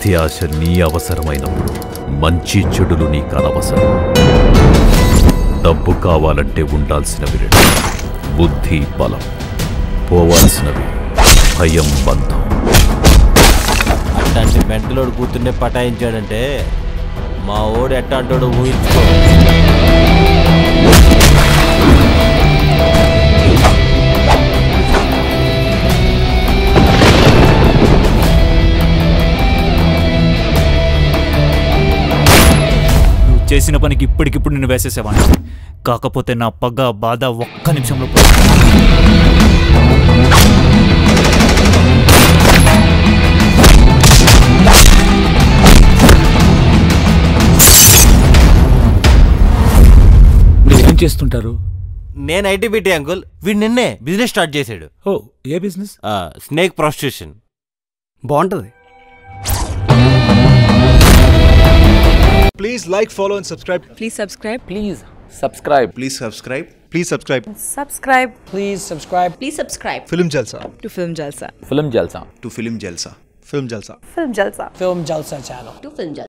అత్యాశ నీ అవసరమైనప్పుడు మంచి చెడులు నీకు అనవసరం డబ్బు కావాలంటే ఉండాల్సినవి రెండు బుద్ధి బలం పోవాల్సినవి భయం బంధం అట్లాంటి మెంటలోడు కూర్చుండే పటాయించాడంటే మా ఓడు ఎట్టాంటాడో ఊహించుకో నువ్వు చేసిన పనికి ఇప్పటికిప్పుడు నిన్ను వేసేసేవాడిని కాకపోతే నా పగ బాధ ఒక్క నిమిషంలో పోయింది. మీరు ఏం చేస్తుంటారు నేను ఐటీ బిటీ అంకుల్ వీడు నిన్నే బిజినెస్ స్టార్ట్ చేశాడు ఓ ఏ బిజినెస్ స్నేక్ ప్రాస్టిట్యూషన్ బాగుంటుంది Please like, follow, and subscribe. Please subscribe. Please subscribe Please subscribe. Please subscribe. Subscribe please subscribe Please subscribe Film Jalsa. to Film Jalsa. Film Jalsa To Film Jalsa. Film Jalsa. Film Jalsa. Film Jalsa channel To Film Jalsa.